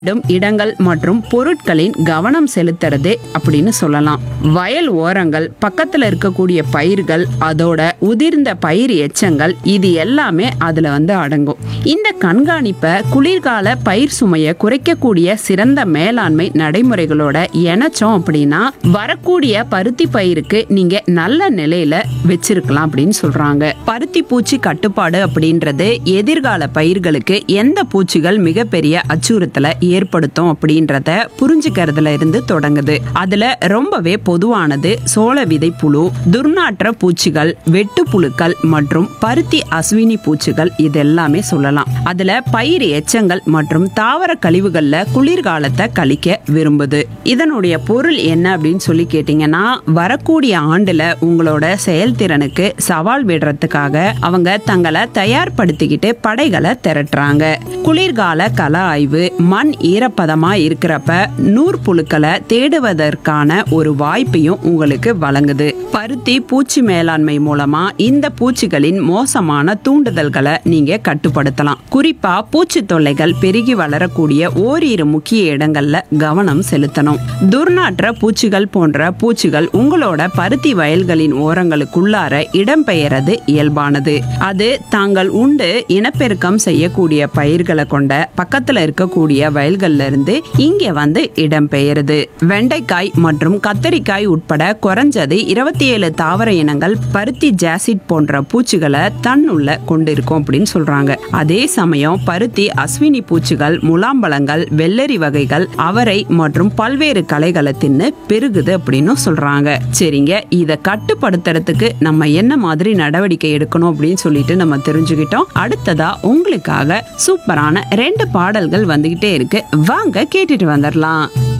இடும் இடங்கள் மற்றும் பொருட்களின் கவனம் செலுத்துறது அப்படின்னு சொல்லலாம் வயல் ஓரங்கள் பக்கத்துல இருக்கக்கூடிய பயிர்கள் அதோட உதிர்ந்த பயிர் எச்சங்கள் இது எல்லாமே அதுல வந்து அடங்கும் இந்த கண்காணிப்பை குளிர்கால பயிர் சுமையை குறைக்கக்கூடிய சிறந்த மேலாண்மை நடைமுறைகளோட இணைச்சோம் அப்படின்னா வரக்கூடிய பருத்தி பயிருக்கு நீங்க நல்ல நிலையில வச்சிருக்கலாம் அப்படின்னு சொல்றாங்க பருத்தி பூச்சி கட்டுப்பாடு அப்படின்றது எதிர்கால பயிர்களுக்கு எந்த பூச்சிகள் மிகப்பெரிய அச்சுறுத்தலை ஏற்படுத்தும் அப்படின்றத புரிஞ்சுக்கிறதுல இருந்து தொடங்குது அதுல ரொம்பவே பொதுவானது சோள விதை புழு துர்நாற்ற பூச்சிகள் வெட்டு புழுக்கள் மற்றும் பருத்தி அஸ்வினி பூச்சிகள் இது எல்லாமே சொல்லலாம் அதுல பயிர் எச்சங்கள் மற்றும் தாவர கழிவுகள்ல குளிர்காலத்தை கழிக்க விரும்புது இதனுடைய பொருள் என்ன அப்படின்னு சொல்லி கேட்டீங்கன்னா வரக்கூடிய ஆண்டுல உங்களோட செயல்திறனுக்கு சவால் விடுறதுக்காக அவங்க தங்களை தயார்படுத்திக்கிட்டு படைகளை திரட்டுறாங்க குளிர்கால கள ஆய்வு மண் ஈரப்பதமா இருக்கிறப்ப நூற்புழுக்களை தேடுவதற்கான ஒரு வாய்ப்பையும் உங்களுக்கு வழங்குது பருத்தி பூச்சி மேலாண்மை மூலமா இந்த பூச்சிகளின் மோசமான தூண்டுதல்களை நீங்க கட்டுப்படுத்தலாம் குறிப்பா பூச்சி தொல்லைகள் பெருகி வளரக்கூடிய ஓரிரு முக்கிய இடங்கள்ல கவனம் செலுத்தணும் துர்நாற்ற பூச்சிகள் போன்ற பூச்சிகள் உங்களோட பருத்தி வயல்களின் ஓரங்களுக்குள்ளார இடம்பெயர்றது இயல்பானது அது தாங்கள் உண்டு இனப்பெருக்கம் செய்யக்கூடிய பயிர்களை கொண்ட பக்கத்துல இருக்கக்கூடிய வயல்கள்ல இருந்து இங்க வந்து இடம்பெயருது வெண்டைக்காய் மற்றும் கத்தரிக்காய் உட்பட குறைஞ்சது இருபத்தி ஏழு தாவர இனங்கள் பருத்தி ஜாசிட் போன்ற பூச்சிகளை தன்னுள்ள கொண்டிருக்கும் அப்படின்னு சொல்றாங்க அதே சமயம் பருத்தி அஸ்வினி பூச்சிகள் முலாம்பழங்கள் வெள்ளரி வகைகள் அவரை மற்றும் பல்வேறு களைகளை தின்னு பெருகுது அப்படின்னு சொல்றாங்க சரிங்க இதை கட்டுப்படுத்துறதுக்கு நம்ம என்ன மாதிரி நடவடிக்கை எடுக்கணும் அப்படின்னு சொல்லிட்டு நம்ம தெரிஞ்சுக்கிட்டோம் அடுத்ததா உங்களுக்காக சூப்பரான ரெண்டு பாடல்கள் வந்துகிட்டே இருக்கு வாங்க கேட்டுட்டு வந்துடலாம்